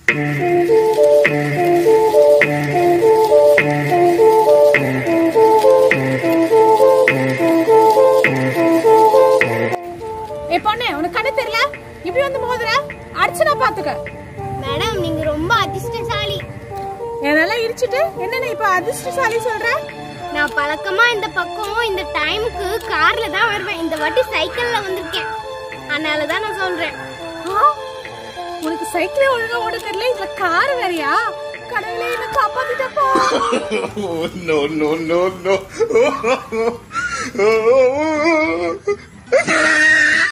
ஏ பொண்ணு உனக்கு கண்ணு தெரியல இப்படி வந்து மோதுற அடிச்சுனா பாத்துக்க மேடம் நீங்க ரொம்ப அதிர்ஷ்டசாலி என்னெல்லாம் இடிச்சிட்டு என்னென்ன இப்ப அதிர்ஷ்டசாலி சொல்ற நான் பழக்கமா இந்த பக்கம் இந்த டைமுக்கு கார்ல தான் வருவேன் இந்த வாட்டி சைக்கிள்ல வந்திருக்கேன் அதனால தான் நான் சொல்றேன் ஆ? உனக்கு சைக்கிளே ஒழுங்கா ஓட தெரியல இதுல கார் வேறயா கடவுளே என்ன காப்பாத்திட்டப்பா Oh, no, no, no, no.